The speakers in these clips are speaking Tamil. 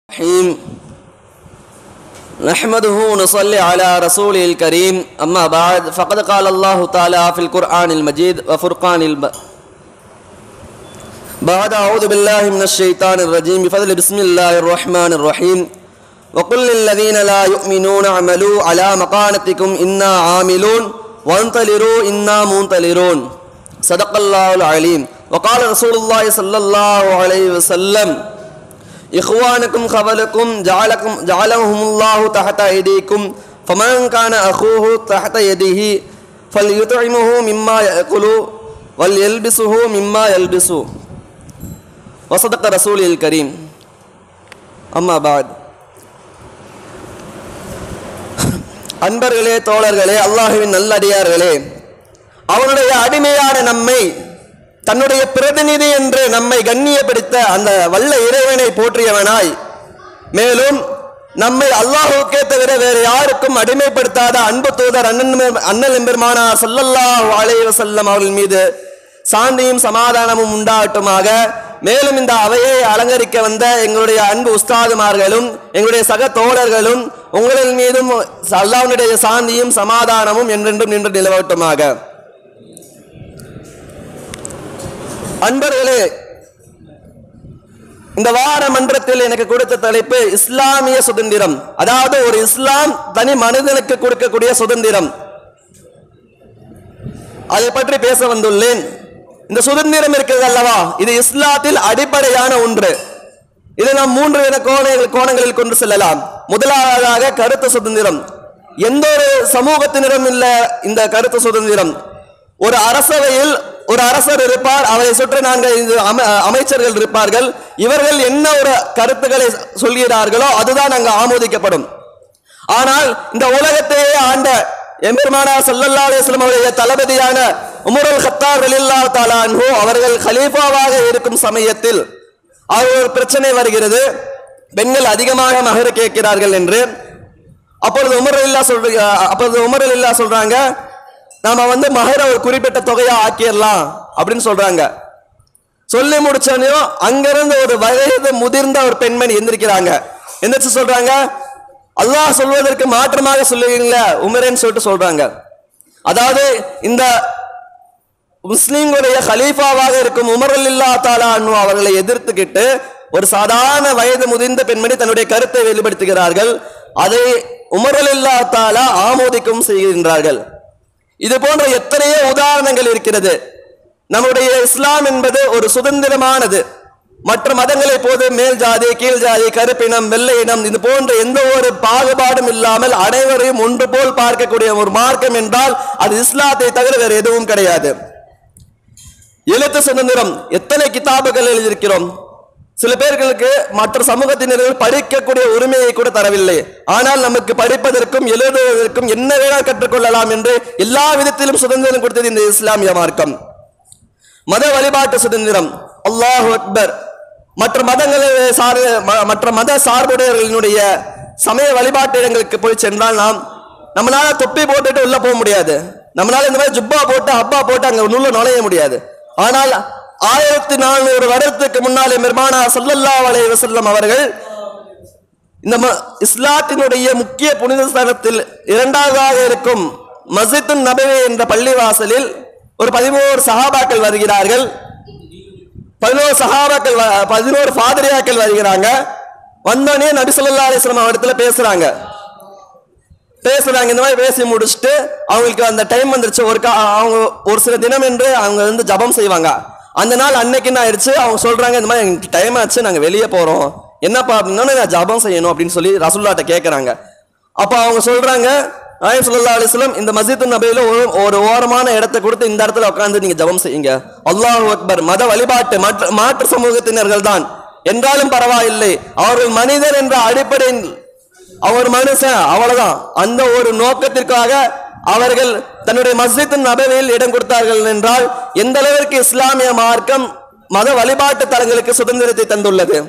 الرحيم نحمده ونصلي على رسوله الكريم أما بعد فقد قال الله تعالى في القرآن المجيد وفرقان الب... بعد أعوذ بالله من الشيطان الرجيم بفضل بسم الله الرحمن الرحيم وقل للذين لا يؤمنون اعملوا على مقانتكم إنا عاملون وانطلروا إنا منطلرون صدق الله العليم وقال رسول الله صلى الله عليه وسلم إخوانكم خبلكم جعلكم جعلهم الله تحت أيديكم فمن كان أخوه تحت يده فليطعمه مما يأكل وليلبسه مما يلبس وصدق رسوله الكريم أما بعد அன்பர்களே தோழர்களே அல்லாஹுவின் நல்லடியார்களே அவனுடைய அடிமையான நம்மை தன்னுடைய பிரதிநிதி என்று நம்மை கண்ணியப்படுத்த அந்த வல்ல இறைவனை போற்றியவனாய் மேலும் நம்மை அல்லாஹுக்கே தவிர வேறு யாருக்கும் அடிமைப்படுத்தாத அன்பு தூதர் அண்ணன் அண்ணல் எம்பெருமானார் ஸல்லல்லாஹு அலைஹி வஸல்லம் அவர்கள் மீது சாந்தியும் சமாதானமும் உண்டாகட்டுமாக மேலும் இந்த அவையை அலங்கரிக்க வந்த எங்களுடைய அன்பு உஸ்தாதுமார்களும் எங்களுடைய சக தோழர்களும் உங்களின் மீதும் அல்லாஹ்வுடைய சாந்தியும் சமாதானமும் என்றென்றும் நின்று நிலவட்டுமாக அன்பர்களே இந்த வார மன்றத்தில் எனக்கு கொடுத்த தலைப்பு இஸ்லாமிய சுதந்திரம் அதாவது ஒரு இஸ்லாம் தனி மனிதனுக்கு கொடுக்கக்கூடிய சுதந்திரம் அதை பற்றி பேச வந்துள்ளேன் இந்த சுதந்திரம் இருக்கிறது அல்லவா இது இஸ்லாத்தில் அடிப்படையான ஒன்று இதை நாம் மூன்று வித கோணங்கள் கோணங்களில் கொண்டு செல்லலாம் முதலாவதாக கருத்து சுதந்திரம் எந்த ஒரு சமூகத்தினரும் இல்ல இந்த கருத்து சுதந்திரம் ஒரு அரசவையில் ஒரு அரசர் இருப்பார் அவரை சுற்றி நான்கு ஐந்து அம- அமைச்சர்கள் இருப்பார்கள் இவர்கள் என்ன ஒரு கருத்துக்களை சொல்கிறார்களோ அதுதான் அங்கு ஆமோதிக்கப்படும் ஆனால் இந்த உலகத்தையே ஆண்ட எம்பெருமானா சல்லல்லா அலிஸ்லாம் அவருடைய தளபதியான உமருல் ஹத்தார் ரலில்லா தாலா அன்ஹு அவர்கள் கலீஃபாவாக இருக்கும் சமயத்தில் அவர் ஒரு பிரச்சனை வருகிறது பெண்கள் அதிகமாக மகர கேட்கிறார்கள் என்று அப்பொழுது உமர் இல்லா சொல்ற அப்பொழுது உமர் இல்லா சொல்றாங்க நாம வந்து மகர ஒரு குறிப்பிட்ட தொகையா ஆக்கிடலாம் அப்படின்னு சொல்றாங்க சொல்லி முடிச்சோனையும் அங்கிருந்து ஒரு வயது முதிர்ந்த ஒரு பெண்மணி எந்திரிக்கிறாங்க எந்திரிச்சு சொல்றாங்க அல்லாஹ் சொல்வதற்கு மாற்றமாக சொல்லுவீங்களா உமரேன்னு சொல்லிட்டு சொல்றாங்க அதாவது இந்த முஸ்லிம்களுடைய கலீஃபாவாக இருக்கும் உமர் இல்லா தாலா அன்ஹு அவர்களை எதிர்த்துக்கிட்டு ஒரு சாதாரண வயது முதிர்ந்த பெண்மணி தன்னுடைய கருத்தை வெளிப்படுத்துகிறார்கள் அதை உமர் இல்லா தாலா ஆமோதிக்கவும் செய்கின்றார்கள் இது போன்ற எத்தனையோ உதாரணங்கள் இருக்கிறது நம்முடைய இஸ்லாம் என்பது ஒரு சுதந்திரமானது மற்ற மதங்களை போது மேல் ஜாதி கீழ் ஜாதி கருப்பினம் வெள்ளை இனம் இது போன்ற எந்த ஒரு பாகுபாடும் இல்லாமல் அனைவரையும் ஒன்று போல் பார்க்கக்கூடிய ஒரு மார்க்கம் என்றால் அது இஸ்லாத்தை தவிர வேறு எதுவும் கிடையாது எழுத்து சுதந்திரம் எத்தனை கிதாபுகள் எழுதியிருக்கிறோம் சில பேர்களுக்கு மற்ற சமூகத்தினர்கள் படிக்கக்கூடிய உரிமையை கூட தரவில்லை ஆனால் நமக்கு படிப்பதற்கும் எழுதுவதற்கும் என்ன வேணால் கற்றுக்கொள்ளலாம் என்று எல்லா விதத்திலும் சுதந்திரம் கொடுத்தது இந்த இஸ்லாமிய மார்க்கம் மத வழிபாட்டு சுதந்திரம் அல்லாஹ் அக்பர் மற்ற மதங்களை சார் ம- மற்ற மத சார்புடையவர்களினுடைய சமய வழிபாட்டு இடங்களுக்கு போய் சென்றால் நாம் நம்மளால தொப்பி போட்டுட்டு உள்ள போக முடியாது நம்மளால இந்த மாதிரி ஜுப்பா போட்டு ஹப்பா போட்டு அங்க உள்ள நுழைய முடியாது ஆனால் ஆயிரத்தி நானூறு வருடத்துக்கு முன்னாலே பெருமானா ஸல்லல்லாஹு அலைஹி வஸல்லம் அவர்கள் இந்த ம- இஸ்லாத்தினுடைய முக்கிய புனித ஸ்தலத்தில் இரண்டாவதாக இருக்கும் மஸ்ஜித்துன் நபவி என்ற பள்ளிவாசலில் ஒரு பதினோரு சஹாபாக்கள் வருகிறார்கள் பதினோரு சஹாபாக்கள் வ- பதினோரு ஃபாதரியாக்கள் வருகிறாங்க வந்தோடனே நபி ஸல்லல்லாஹு அலைஹி வஸல்லம் இடத்துல பேசுறாங்க பேசுறாங்க இந்த மாதிரி பேசி முடிச்சுட்டு அவங்களுக்கு அந்த டைம் வந்துருச்சு ஒரு கா அவங்க ஒரு சில தினம் என்று அவங்க வந்து ஜபம் செய்வாங்க அந்த நாள் அன்னைக்கு என்ன ஆயிடுச்சு அவங்க சொல்றாங்க இந்த மாதிரி எங்களுக்கு டைம் ஆச்சு நாங்க வெளியே போறோம் என்னப்பா அப்படின்னா நான் ஜபம் செய்யணும் அப்படின்னு சொல்லி ரசூல்லாட்ட கேட்கறாங்க அப்ப அவங்க சொல்றாங்க நாயம் சொல்லா அலிஸ்லம் இந்த மஸ்ஜித் நபையில ஒரு ஒரு ஓரமான இடத்தை கொடுத்து இந்த இடத்துல உட்கார்ந்து நீங்க ஜபம் செய்யுங்க அல்லாஹ் அக்பர் மத வழிபாட்டு மற்ற மாற்று சமூகத்தினர்கள் தான் என்றாலும் பரவாயில்லை அவர்கள் மனிதர் என்ற அடிப்படையில் அவர் மனுஷன் அவ்வளவுதான் அந்த ஒரு நோக்கத்திற்காக அவர்கள் தன்னுடைய மஸ்ஜித் நபவியில் இடம் கொடுத்தார்கள் என்றால் எந்த அளவிற்கு இஸ்லாமிய மார்க்கம் மத வழிபாட்டு தலங்களுக்கு சுதந்திரத்தை தந்துள்ளது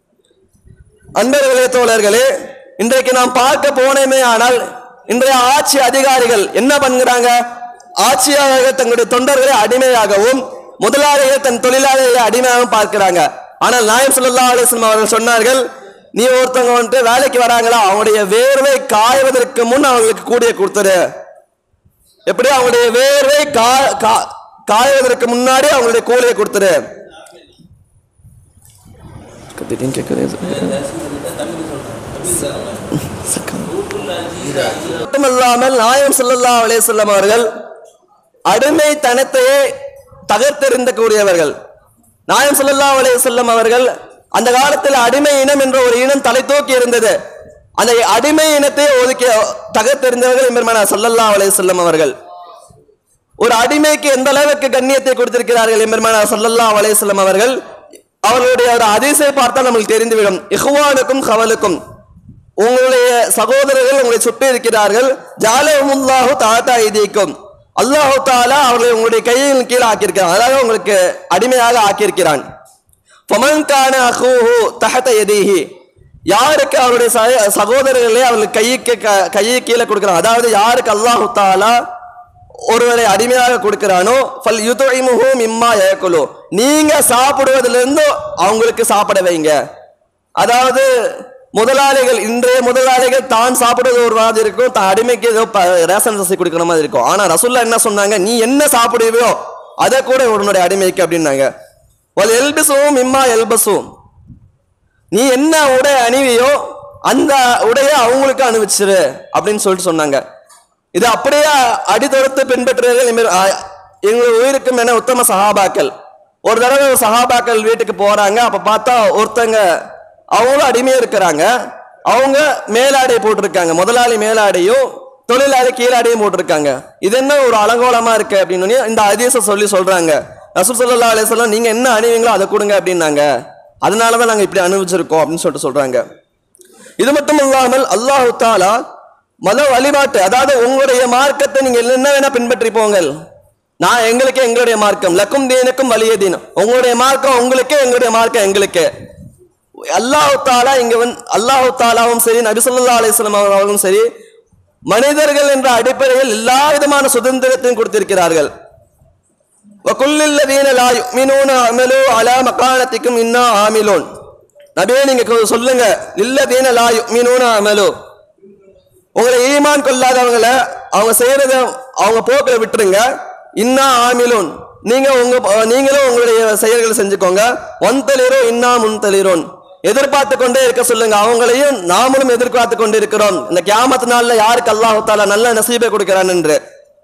அன்பர்களே தோழர்களே இன்றைக்கு நாம் பார்க்க போனோமே ஆனால் இன்றைய ஆட்சி அதிகாரிகள் என்ன பண்ணுகிறாங்க ஆட்சியாளர்கள் தங்களுடைய தொண்டர்களை அடிமையாகவும் முதலாளிகள் தன் தொழிலாளர்களை அடிமையாகவும் பார்க்கிறாங்க ஆனால் நாயம் ஸல்லல்லாஹு அலைஹி வஸல்லம் அவர்கள் சொன்னார்கள் நீ ஒருத்தவங்க வந்துட்டு வேலைக்கு வராங்களா அவங்களுடைய வேர்வை காய்வதற்கு முன் அவங்களுக்கு கூடிய கொடுத்துரு எப்படி அவங்களுடைய வேர்வை கா கா- காய்வதற்கு முன்னாடி அவங்களுடைய கூலியை கொடுத்துரு திடீர்னு கேட்குது மட்டுமல்லாமல் நாயம் ஸல்லல்லாஹு அலைஹி வஸல்லம் அவர்கள் அடிமைத்தனத்தையே தகர்த்தெறிந்த கூடியவர்கள் நாயம் ஸல்லல்லாஹு அலைஹி வஸல்லம் அவர்கள் அந்த காலத்தில் அடிமை இனம் என்ற ஒரு இனம் தலை தூக்கி இருந்தது அந்த அடிமை இனத்தை ஒதுக்கி தகர்த்தெறிந்தவர்கள் எம்பெருமானார் ஸல்லல்லாஹு அலைஹி வஸல்லம் அவர்கள் ஒரு அடிமைக்கு எந்த அளவுக்கு கண்ணியத்தை கொடுத்திருக்கிறார்கள் எம்பெருமானார் ஸல்லல்லாஹு அலைஹி வஸல்லம் அவர்கள் அவர்களுடைய ஒரு அதிசை பார்த்தால் நமக்கு தெரிந்துவிடும் இஹ்வானுக்கும் கவலுக்கும் உங்களுடைய சகோதரர்கள் உங்களை சுற்றி இருக்கிறார்கள் ஜாலமுல்லாஹு தாத்தா இதீக்கும் அல்லாஹு தாலா அவர்களை உங்களுடைய கையின் கீழே ஆக்கியிருக்கிறான் அதாவது உங்களுக்கு அடிமையாக ஆக்கியிருக்கிறான் ஃபமன்கான அஹூஹு தஹத எதீஹி யாருக்கு அவருடைய சக- சகோதரர்களே அவர்கள் கைக்கு க- கையை கீழே கொடுக்கிறான் அதாவது யாருக்கு அல்லாஹு தாலா ஒருவரை அடிமையாக கொடுக்கிறானோ ஃபல் யுதுஇமுஹு மிம்மா யகுலு நீங்க சாப்பிடுவதிலிருந்து அவங்களுக்கு சாப்பிட வைங்க அதாவது முதலாளிகள் இன்றைய முதலாளிகள் தான் சாப்பிடுவது ஒரு மாதிரி இருக்கும் தான் அடிமைக்கு ஏதோ ப- ரேஷன் அரிசி கொடுக்கிற மாதிரி இருக்கும் ஆனா ரசுல்லா என்ன சொன்னாங்க நீ என்ன சாப்பிடுவியோ அதை கூட உன்னுடைய அடிமைக்கு அப்படின்னாங்க வல் எல்பிசும் இம்மா எல்பசும் நீ என்ன உடை அணிவியோ அந்த உடையை அவங்களுக்கு அணிவிச்சிரு அப்படின்னு சொல்லிட்டு சொன்னாங்க இது அப்படியே அடித்தொடுத்து பின்பற்றுவர்கள் இனிமேல், ஆ, எங்கள் உயிருக்கும் என உத்தம சஹாபாக்கள் ஒரு தடவை ஒரு சஹாபாக்கள் வீட்டுக்கு போறாங்க அப்ப பார்த்தா ஒருத்தங்க அவங்களும் அடிமையா இருக்கிறாங்க அவங்க மேலாடை போட்டிருக்காங்க முதலாளி மேலாடையும் தொழிலாளி கீழாடையும் போட்டிருக்காங்க இது என்ன ஒரு அலங்கோலமா இருக்கு அப்படின்னு இந்த அதிச சொல்லி சொல்றாங்க ரசூல் ஸல்லல்லாஹு அலைஹி வஸல்லம் நீங்க என்ன அணிவீங்களோ அதை கொடுங்க அப்படின்னாங்க அதனால தான் நாங்க இப்படி அனுபவிச்சிருக்கோம் அப்படின்னு சொல்லிட்டு சொல்றாங்க இது மட்டும் இல்லாமல் அல்லாஹு தாலா மத வழிபாட்டு அதாவது உங்களுடைய மார்க்கத்தை நீங்க என்ன வேணா பின்பற்றி போங்கள் நான் எங்களுக்கு எங்களுடைய மார்க்கம் லக்கும் தீனுக்கும் வலிய தீனம் உங்களுடைய மார்க்கம் உங்களுக்கு எங்களுடைய மார்க்கம் எங்களுக்கு அல்லாஹு தாலா இங்க வந்து அல்லாஹு தாலாவும் சரி நபி ஸல்லல்லாஹு அலைஹி வஸல்லம் அவர்களும் சரி மனிதர்கள் என்ற அடிப்படையில் எல்லா விதமான சுதந்திரத்தையும் கொடுத்திருக்கிறார்கள் وَكُلِّ الَّذِينَ لَا يُؤْمِنُونَ عَمَلُوا عَلَى مَكَانَتِكُمْ إِنَّا عَامِلُونَ நபியே நீங்க கொ- சொல்லுங்க இல்லதீன லா யுமினூன அமலு உங்களை ஈமான் கொள்ளாதவங்கள அவங்க செய்யறத அவங்க போக்கில் விட்டுருங்க இன்னா ஆமிலூன் நீங்க உங்க நீங்களும் உங்களுடைய செயல்களை செஞ்சுக்கோங்க ஒன்தளிரோ இன்னா முன்தளிரோன் எதிர்பார்த்து கொண்டே இருக்க சொல்லுங்க அவங்களையும் நாமளும் எதிர்பார்த்து கொண்டு இருக்கிறோம் இந்த கியாமத்து நாள்ல யாருக்கு அல்லாஹ் தாலா நல்ல நசீபை கொடுக்கிறான் என்று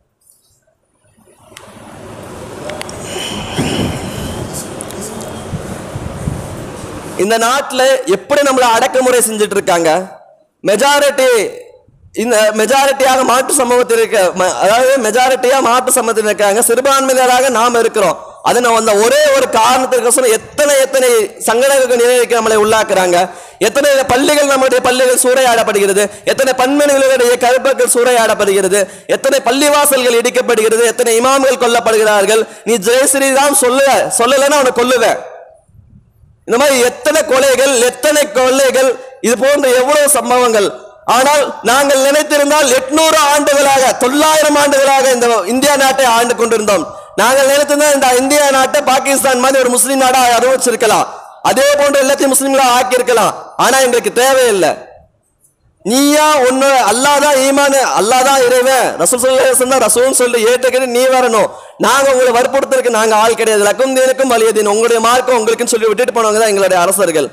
இந்த நாட்டில் எப்படி நம்மளை அடக்குமுறை செஞ்சுட்டு இருக்காங்க மெஜாரிட்டி இந்த மெஜாரிட்டியாக மாற்று சமூகத்தில் இருக்க ம- அதாவது மெஜாரிட்டியா மாற்று சமூகத்தில் இருக்காங்க சிறுபான்மையினராக நாம் இருக்கிறோம் அது நம்ம அந்த ஒரே ஒரு காரணத்திற்கோசரம் எத்தனை எத்தனை சங்கடங்களுக்கு நிலைக்கு நம்மளை உள்ளாக்குறாங்க எத்தனை பள்ளிகள் நம்முடைய பள்ளிகள் சூறையாடப்படுகிறது எத்தனை பன்மணிகளுடைய கருப்பர்கள் சூறையாடப்படுகிறது எத்தனை பள்ளிவாசல்கள் இடிக்கப்படுகிறது எத்தனை இமாம்கள் கொல்லப்படுகிறார்கள் நீ ஜெயஸ்ரீராம் சொல்ல சொல்லலைன்னா அவனை கொல்லுவேன் இந்த மாதிரி எத்தனை கொலைகள் எத்தனை கொள்ளைகள் இது போன்ற எவ்வளவு சம்பவங்கள் ஆனால் நாங்கள் நினைத்திருந்தால் எட்நூறு ஆண்டுகளாக தொள்ளாயிரம் ஆண்டுகளாக இந்த இந்தியா நாட்டை ஆண்டு கொண்டிருந்தோம் நாங்கள் நினைத்திருந்தால் இந்த இந்தியா நாட்டை பாகிஸ்தான் மாதிரி ஒரு முஸ்லீம் நாடா அறிவிச்சிருக்கலாம் அதே போன்று எல்லாத்தையும் முஸ்லீம்களா ஆக்கியிருக்கலாம் ஆனா எங்களுக்கு தேவையில்லை நீயா ஒன்னு அல்லாதான் ஈமான் அல்லாதான் இறைவன் ரசூல் சொல்லி ரசூல் சொல்லி ஏற்றுக்கிட்டு நீ வரணும் நாங்க உங்களை வற்புறுத்தருக்கு நாங்க ஆள் கிடையாது லக்கும் தீனுக்கும் வலிய தீன் உங்களுடைய மார்க்கம் உங்களுக்குன்னு சொல்லி விட்டுட்டு போனவங்க தான் எங்களுடைய அரசர்கள்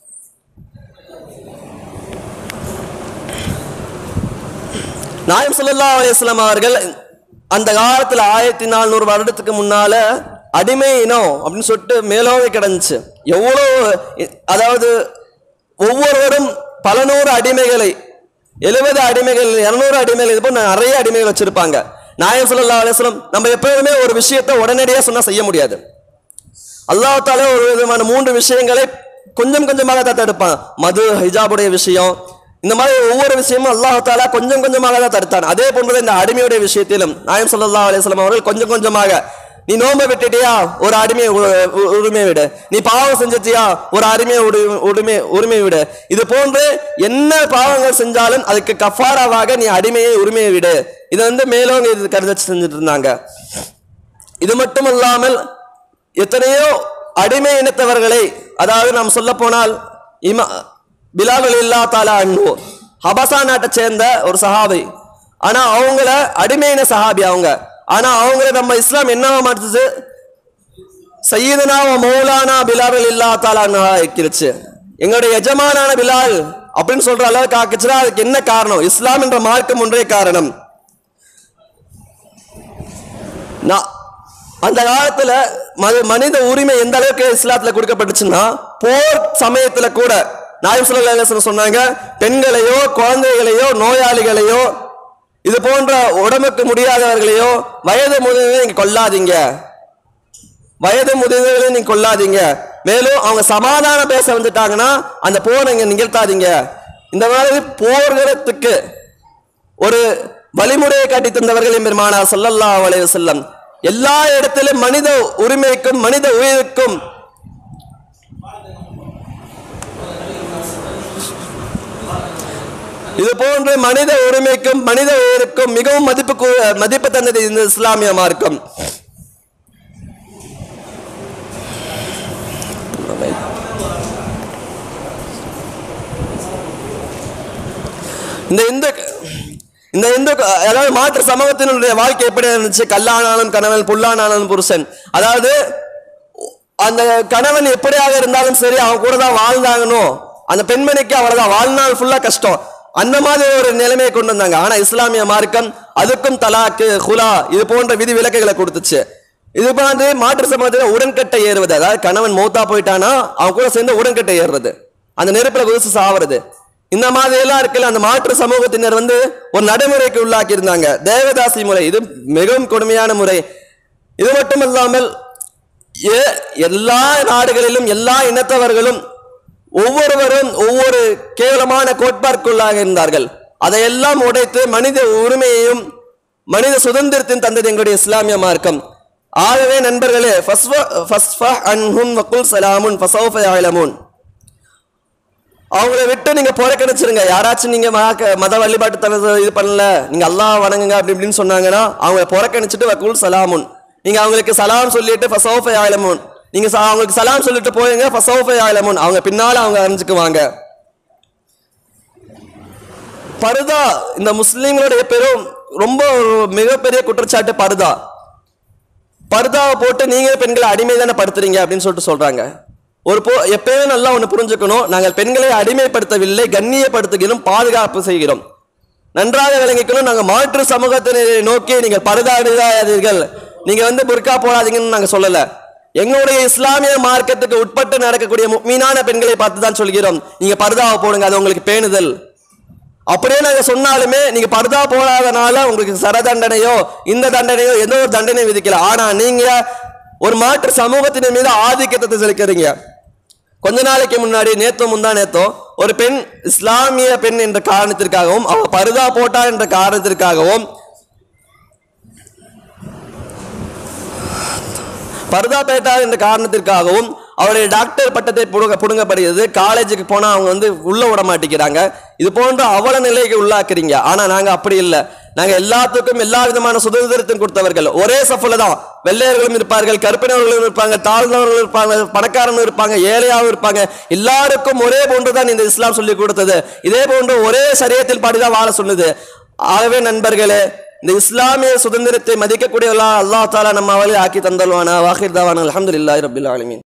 நாயம் ஸல்லல்லாஹு அலைஹி வஸல்லம் அவர்கள் அந்த காலத்துல ஆயிரத்தி நானூறு வருடத்துக்கு முன்னால அடிமை இனம் அப்படின்னு சொல்லிட்டு மேலோங்கி கிடந்துச்சு எவ்வளோ அதாவது ஒவ்வொருவரும் பல நூறு அடிமைகளை எழுபது அடிமைகள் இருநூறு அடிமைகள் இது போல நிறைய அடிமைகள் வச்சிருப்பாங்க நாயம் ஸல்லல்லாஹு அலைஹி வஸல்லம் நம்ம எப்பவுமே ஒரு விஷயத்தை உடனடியாக சொன்னா செய்ய முடியாது அல்லாஹ் தாலா ஒரு விதமான மூன்று விஷயங்களை கொஞ்சம் கொஞ்சமாக தான் தடுப்பான் மது ஹிஜாபுடைய விஷயம் இந்த மாதிரி ஒவ்வொரு விஷயமும் அல்லாஹ் தாலா கொஞ்சம் கொஞ்சமாக தான் தடுத்தான் அதே போன்று இந்த அடிமையுடைய விஷயத்திலும் நாயம் ஸல்லல்லாஹு அலைஹி வஸல்லம் அவர்கள் கொஞ்சம் கொஞ்சமாக நீ நோன்பை விட்டுட்டியா ஒரு அடிமையை உ- உ- உரிமை விடு நீ பாவம் செஞ்சிட்டியா ஒரு அடிமையை உரி- உரிமை உரிமை விடு இது போன்று என்ன பாவங்கள் செஞ்சாலும் அதுக்கு கஃபாராவாக நீ அடிமையை உரிமையை விடு இது வந்து மேலோங்க இது கருத செஞ்சுட்டு இருந்தாங்க இது மட்டும் இல்லாமல் எத்தனையோ அடிமை இனத்தவர்களை அதாவது நாம் சொல்ல போனால் இமா பிலால் இல்லா தாலா அன்பு ஹபசா நாட்டை சேர்ந்த ஒரு சஹாபி ஆனா அவங்கள அடிமையின சஹாபி அவங்க ஆனா அவங்கள நம்ம இஸ்லாம் என்னவா மாற்றுச்சு சையீதனா வ மௌலானா பிலால் இல்லா தாலா இருக்கிறச்சு எங்களுடைய எஜமானான பிலால் அப்படின்னு சொல்ற அளவுக்கு ஆக்குச்சுன்னா அதுக்கு என்ன காரணம் இஸ்லாம் என்ற மார்க்கம் ஒன்றே காரணம் நான் அந்த காலத்துல ம- மனித உரிமை எந்த அளவுக்கு இஸ்லாத்துல கொடுக்கப்பட்டுச்சுன்னா போர் சமயத்துல கூட நாயம் சொல்லி சொன்னாங்க பெண்களையோ குழந்தைகளையோ நோயாளிகளையோ இது போன்ற உடம்புக்கு முடியாதவர்களையோ வயது முதிர்வை நீங்க கொல்லாதீங்க வயது முதிர்வுகளை நீங்க கொல்லாதீங்க மேலும் அவங்க சமாதானம் பேச வந்துட்டாங்கன்னா அந்த போரை நீங்க நிகழ்த்தாதீங்க இந்த மாதிரி போர்கிறதுக்கு ஒரு வழிமுறையை காட்டி தந்தவர்கள் பெருமானார் ஸல்லல்லாஹு அலைஹி வஸல்லம் எல்லா இடத்திலும் மனித உரிமைக்கும் மனித உயிருக்கும் இது போன்று மனித உரிமைக்கும் மனித உயிருக்கும் மிகவும் மதிப்பு மதிப்பு தந்தது இந்த இஸ்லாமிய மார்க்கம் இந்த இந்து இந்த இந்து அதாவது மாற்று சமூகத்தினுடைய வாழ்க்கை எப்படி இருந்துச்சு கல்லானாலும் கணவன் புல்லானாலும் புருஷன் அதாவது அந்த கணவன் எப்படியாக இருந்தாலும் சரி அவன் கூட தான் வாழ்ந்தாங்கன்னு அந்த பெண்மணிக்கு அவ்வளவுதான் வாழ்நாள் ஃபுல்லா கஷ்டம் அந்த மாதிரி ஒரு நிலைமையை கொண்டு வந்தாங்க ஆனா இஸ்லாமிய மார்க்கம் அதுக்கும் தலாக்கு ஹுலா இது போன்ற விதி விலக்குகளை கொடுத்துச்சு இது மாதிரி மாற்று சமூகத்தில் உடன்கட்டை ஏறுவது அதாவது கணவன் மௌத்தா போயிட்டானா அவன் கூட சேர்ந்து உடன்கட்டை ஏறுறது அந்த நெருப்புல குதிச்சு சாவறது இந்த மாதிரி எல்லாம் இருக்குல்ல அந்த மாற்று சமூகத்தினர் வந்து ஒரு நடைமுறைக்கு உள்ளாக்கி இருந்தாங்க தேவதாசி முறை இது மிகவும் கொடுமையான முறை இது மட்டும் இல்லாமல் ஏ- எல்லா நாடுகளிலும் எல்லா இனத்தவர்களும் ஒவ்வொருவரும் ஒவ்வொரு கேவலமான கோட்பாடுக்குள்ளாக இருந்தார்கள் அதையெல்லாம் உடைத்து மனித உரிமையையும் மனித சுதந்திரத்தின் தந்தது எங்களுடைய இஸ்லாமிய மார்க்கம் ஆகவே நண்பர்களே ஃபஸ்ஃப- ஃபஸ்ஃப அன்ஹும் வக்குல் சலாமுன் ஃபசௌஃப யாலமுன் அவங்கள விட்டு நீங்க புறக்கணிச்சிருங்க யாராச்சும் நீங்க மக- மத வழிபாட்டு தனது இது பண்ணல நீங்க அல்லாஹ் வணங்குங்க அப்படி இப்படின்னு சொன்னாங்கன்னா அவங்கள புறக்கணிச்சிட்டு வக்குல் சலாமுன் நீங்க அவங்களுக்கு சலாம் சொல்லிட்டு ஃபசௌஃப யாலமுன் நீங்க ச- அவங்களுக்கு சலாம் சொல்லிட்டு போயுங்க ஃபசௌஃப யாலமுன் அவங்க பின்னால அவங்க அறிஞ்சுக்குவாங்க பருதா இந்த முஸ்லீம்களுடைய பெரும் ரொம்ப ஒரு மிகப்பெரிய குற்றச்சாட்டு பருதா பர்தாவை போட்டு நீங்க பெண்களை அடிமை தானே படுத்துறீங்க அப்படின்னு சொல்லிட்டு சொல்றாங்க ஒரு போ எப்பயுமே நல்லா ஒன்று புரிஞ்சுக்கணும் நாங்கள் பெண்களை அடிமைப்படுத்தவில்லை கண்ணியப்படுத்துகிறோம் பாதுகாப்பு செய்கிறோம் நன்றாக விளங்கிக்கணும் நாங்கள் மாற்று சமூகத்தினரை நோக்கி நீங்கள் பருதா அணியாதீர்கள் நீங்க வந்து புர்கா போடாதீங்கன்னு நாங்கள் சொல்லல எங்களுடைய இஸ்லாமிய மார்க்கத்துக்கு உட்பட்டு நடக்கக்கூடிய மீனான பெண்களை பார்த்து தான் சொல்கிறோம் நீங்க பர்தாவை போடுங்க அது உங்களுக்கு பேணுதல் அப்படியே நாங்க சொன்னாலுமே நீங்க பர்தா போடாதனால உங்களுக்கு சர தண்டனையோ இந்த தண்டனையோ ஏதோ ஒரு தண்டனை விதிக்கல ஆனா நீங்க ஒரு மாற்று சமூகத்தின் மீது ஆதிக்கத்தை செலுக்கிறீங்க கொஞ்ச நாளைக்கு முன்னாடி நேத்தோ முந்தா நேத்தோ ஒரு பெண் இஸ்லாமிய பெண் என்ற காரணத்திற்காகவும் அவ பருதா போட்டா என்ற காரணத்திற்காகவும் பர்தா பேட்டா என்ற காரணத்திற்காகவும் அவருடைய டாக்டர் பட்டத்தை புடுங்க புடுங்கப்படுகிறது காலேஜுக்கு போனா அவங்க வந்து உள்ள விட மாட்டேங்கிறாங்க இது போன்ற அவல நிலைக்கு உள்ளாக்குறீங்க ஆனா நாங்க அப்படி இல்லை நாங்க எல்லாத்துக்கும் எல்லா விதமான சுதந்திரத்தையும் கொடுத்தவர்கள் ஒரே சஃபுல தான் வெள்ளையர்களும் இருப்பார்கள் கருப்பினர்களும் இருப்பாங்க தாழ்ந்தவர்களும் இருப்பாங்க பணக்காரனும் இருப்பாங்க ஏழையாவும் இருப்பாங்க எல்லாருக்கும் ஒரே போன்றுதான் இந்த இஸ்லாம் சொல்லி கொடுத்தது இதே போன்று ஒரே சரியத்தில் பாடிதான் வாழ சொன்னது ஆகவே நண்பர்களே இந்த இஸ்லாமிய சுதந்திரத்தை மதிக்கக்கூடியவர்களா அல்லாஹ் தாலா நம்ம அவளை ஆக்கி தந்தல்வானா வாஹிர் தாவான அலமதுல்லாஹி ரபில் ஆலமீன்